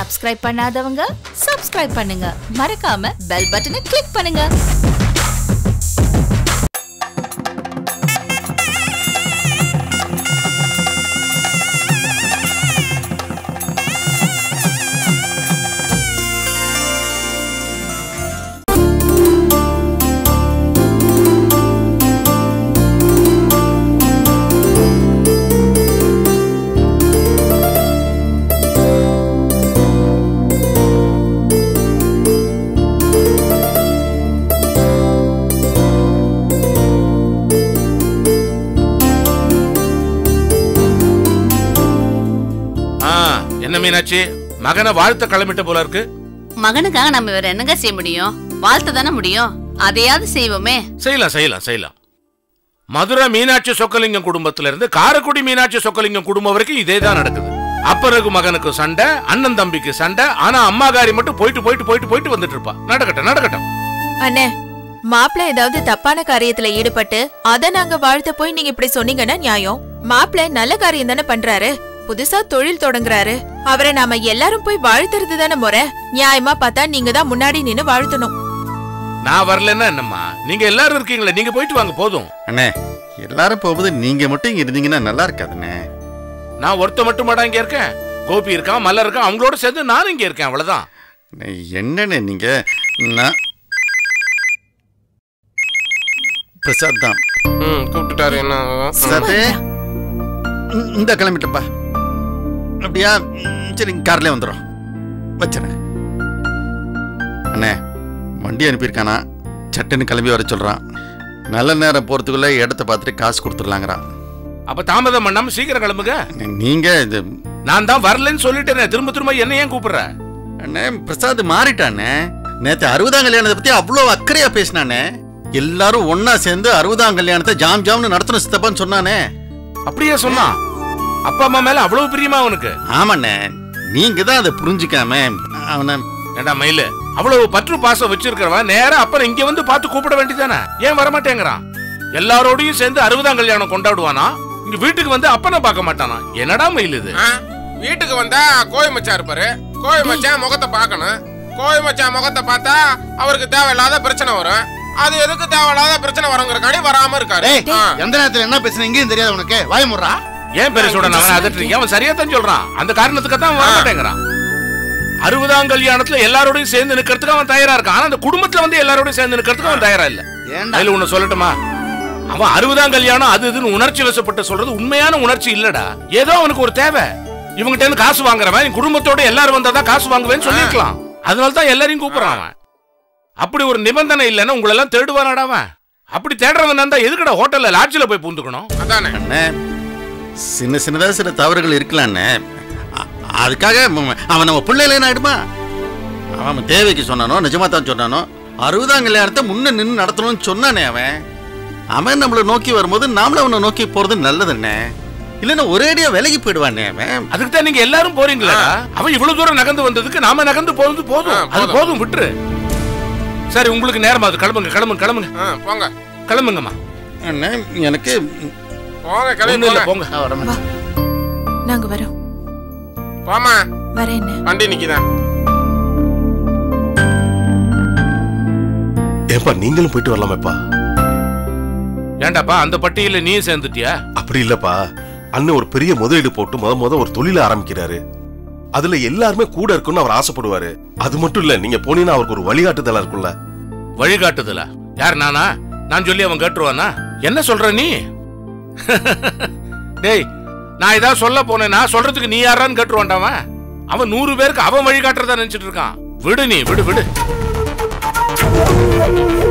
Subscribe பண்ணாதவங்க subscribe பண்ணுங்க மறக்காம பெல் பட்டனை கிளிக் பண்ணுங்க ஆ என்ன மீனாட்சி மகனை வாழ்த்த கிளம்பிட்ட போல இருக்கு மகனுக்காக நம்ம வேற என்னங்க செய்ய முடியும் வாழ்த்த தானே முடியும் அதையாவது செய்வோமே செய்யலாம் செய்யலாம் செய்யலாம் மதுரை மீனாட்சி சொக்கலிங்கம் குடும்பத்துல இருந்து காரைக்குடி மீனாட்சி சொக்கலிங்கம் குடும்பம் வரைக்கும் இதே தான் நடக்குது அப்பருக்கு மகனுக்கு சண்டை அண்ணன் தம்பிக்கு சண்டை ஆனா அம்மாகாரி மட்டும் போயிட்டு போயிட்டு போயிட்டு போயிட்டு வந்துட்டு இருப்பா நடக்கட்டும் நடக்கட்டும் அண்ணே மாப்பிள்ளை ஏதாவது தப்பான காரியத்துல ஈடுபட்டு அத நாங்க வாழ்த்த போய் நீங்க இப்படி சொன்னீங்கன்னா நியாயம் மாப்பிள்ளை நல்ல காரியம் தானே பண்றாரு புதுசா தொழில் தொடங்குறாரு அவரை நாம எல்லாரும் போய் வாழ்த்துறது தானே முறை நியாயமா பார்த்தா நீங்க தான் முன்னாடி நின்னு வாழ்த்தணும் நான் வரலன்னா என்னம்மா நீங்க எல்லாரும் இருக்கீங்களே நீங்க போயிட்டு வாங்க போதும் அண்ணே எல்லாரும் போகும்போது நீங்க மட்டும் இங்க இருந்தீங்கன்னா நல்லா இருக்காதுண்ணே நான் ஒருத்த மட்டுமாடா இங்க இருக்கேன் கோபி இருக்கான் மல்லர் இருக்கான் அவங்களோட சேர்ந்து நானும் இங்க இருக்கேன் அவ்வளவுதான் அண்ணே, என்னண்ணே நீங்க நான் பிரசாத் தான் ம் கூப்பிட்டுட்டாரு என்ன பிரசாத் இந்த கிளம்பிட்டப்பா அப்படியா ம், சரி கார்லயே வந்துடும் வச்சுறேன் அண்ணே வண்டி அனுப்பியிருக்கானா சட்டுன்னு கிளம்பி வர சொல்றான் நல்ல நேரம் போறதுக்குள்ள இடத்த பார்த்துட்டு காசு கொடுத்துடலாங்கிறான் அப்ப தாமதம் பண்ணாம சீக்கிரம் கிளம்புங்க அண்ணே, நீங்க இது நான் தான் வரலன்னு சொல்லிட்டேனே திரும்ப திரும்ப என்ன ஏன் கூப்பிடுற அண்ணே பிரசாத் மாறிட்டானே நேத்து அறுபதாம் கல்யாணத்தை பத்தி அவ்வளோ அக்கறையா பேசினானே எல்லாரும் ஒண்ணா சேர்ந்து அறுபதாம் கல்யாணத்தை ஜாம் ஜாம்னு நடத்தணும் சித்தப்பான்னு சொன்னானே அப்படியே சொன்னான் அப்பா அம்மா மேல அவ்வளவு பிரியமா அவனுக்கு ஆமாண்ணே நீங்க தான் அதை புரிஞ்சுக்காம அவனை ஏண்டா மயிலு அவ்வளவு பற்று பாசம் வச்சிருக்கிறவன் நேரா அப்புறம் இங்க வந்து பார்த்து கூப்பிட வேண்டியதானே ஏன் வரமாட்டேங்கிறான் எல்லாரோடையும் சேர்ந்து அறுபதாம் கல்யாணம் கொண்டாடுவானா இங்க வீட்டுக்கு வந்து அப்பனை பார்க்க மாட்டானா என்னடா மயில் இது ஆ, வீட்டுக்கு வந்தா கோய் மச்சான் இருப்பாரு கோய் மச்சான் முகத்தை பார்க்கணும் கோய் மச்சான் முகத்தை பார்த்தா அவருக்கு தேவையில்லாத பிரச்சனை வரும் அது எதுக்கு தேவையில்லாத பிரச்சனை வருங்கிறக்காண்டி வராம இருக்காரு ஆ. எந்த நேரத்துல என்ன பேசுன இங்கேயும் தெரியாது உனக்கு வாய முறா ஏன் பெருசோட அவன் அதட்டுறீங்க அவன் சரியா தான் சொல்றான் அந்த காரணத்துக்கு தான் வர மாட்டேங்கிறான் அறுபதாம் கல்யாணத்துல எல்லாரோடையும் சேர்ந்து நிக்கிறதுக்கு அவன் தயாரா இருக்கான் ஆனா அந்த குடும்பத்துல வந்து எல்லாரோடையும் சேர்ந்து நிக்கிறதுக்கு அவன் தயாரா இல்ல ஏன்டா அதுல ஒண்ணு சொல்லட்டுமா அவன் அறுபதாம் கல்யாணம் அது இதுன்னு உணர்ச்சி வசப்பட்டு சொல்றது உண்மையான உணர்ச்சி இல்லடா ஏதோ அவனுக்கு ஒரு தேவை இவங்கிட்ட இருந்து காசு வாங்குறவன் என் குடும்பத்தோட எல்லாரும் வந்தாதான் காசு வாங்குவேன்னு சொல்லிருக்கலாம் அதனால தான் எல்லாரையும் கூப்பிடுறான் அவன் அப்படி ஒரு நிபந்தனை இல்லைன்னா உங்களை எல்லாம் தேடுவானாடா அவன் அப்படி தேடுறவன் இருந்தா எதுக்குடா ஹோட்டல்ல லாட்ஜில போய் பூந்துக்கணும் அதானே அண்ணே சின்ன சின்னதா சில தவறுகள் இருக்கலாண்ணே அ- அதுக்காக ம- அவன் நம்ம பிள்ளைல ஆயிடுமா அவன் தேவைக்கு சொன்னானோ நிஜமா தான் சொன்னானோ அறுபதாம் கல்யாணத்தை முன்ன நின்று நடத்தணும்னு சொன்னானே அவன் அவன் நம்மளை நோக்கி வரும்போது நாமளும் அவனை நோக்கி போறது நல்லதுண்ணே இல்லைன்னா ஒரேடியா விலகி போயிடுவானே அவன் அதுக்கு தான் நீங்க எல்லாரும் போறீங்களா அவன் இவ்வளவு தூரம் நகர்ந்து வந்ததுக்கு நாம நகர்ந்து போறது போதும் ஆ, அது போதும். போதும் விட்டுரு சரி உங்களுக்கு நேரமா அது கிளம்புங்க கிளம்புங்க கிளம்புங்க ஆ, போங்க கிளம்புங்கம்மா அண்ணே எனக்கு போங்க கிளம்பி ஒண்ணும் இல்ல போங்க போங்க வா நாங்க வரோம் போமா வரேன் வண்டி நிக்குதான் ஏப்பா நீங்களும் போயிட்டு வரலாமேப்பா ஏண்டாப்பா அந்த பட்டியல நீ சேர்ந்துட்டியா அப்படி இல்லப்பா அண்ணன் ஒரு பெரிய முதலீடு போட்டு முத முத ஒரு தொழில ஆரம்பிக்கிறாரு அதுல எல்லாருமே கூட இருக்குன்னு அவர் ஆசைப்படுவாரு அது மட்டும் இல்ல நீங்க போனீங்கன்னா அவருக்கு ஒரு வழிகாட்டுதலா இருக்கும்ல வழிகாட்டுதலா யார் நானா நான் சொல்லி அவன் கேட்டுருவானா என்ன சொல்ற நீ டேய் நான் ஏதாவது சொல்ல போனேன்னா சொல்றதுக்கு நீ யாரான்னு கேட்டுருவான்டா அவன் அவன் நூறு பேருக்கு அவன் வழிகாட்டுறதா நினைச்சிட்டு இருக்கான் விடு நீ விடு விடு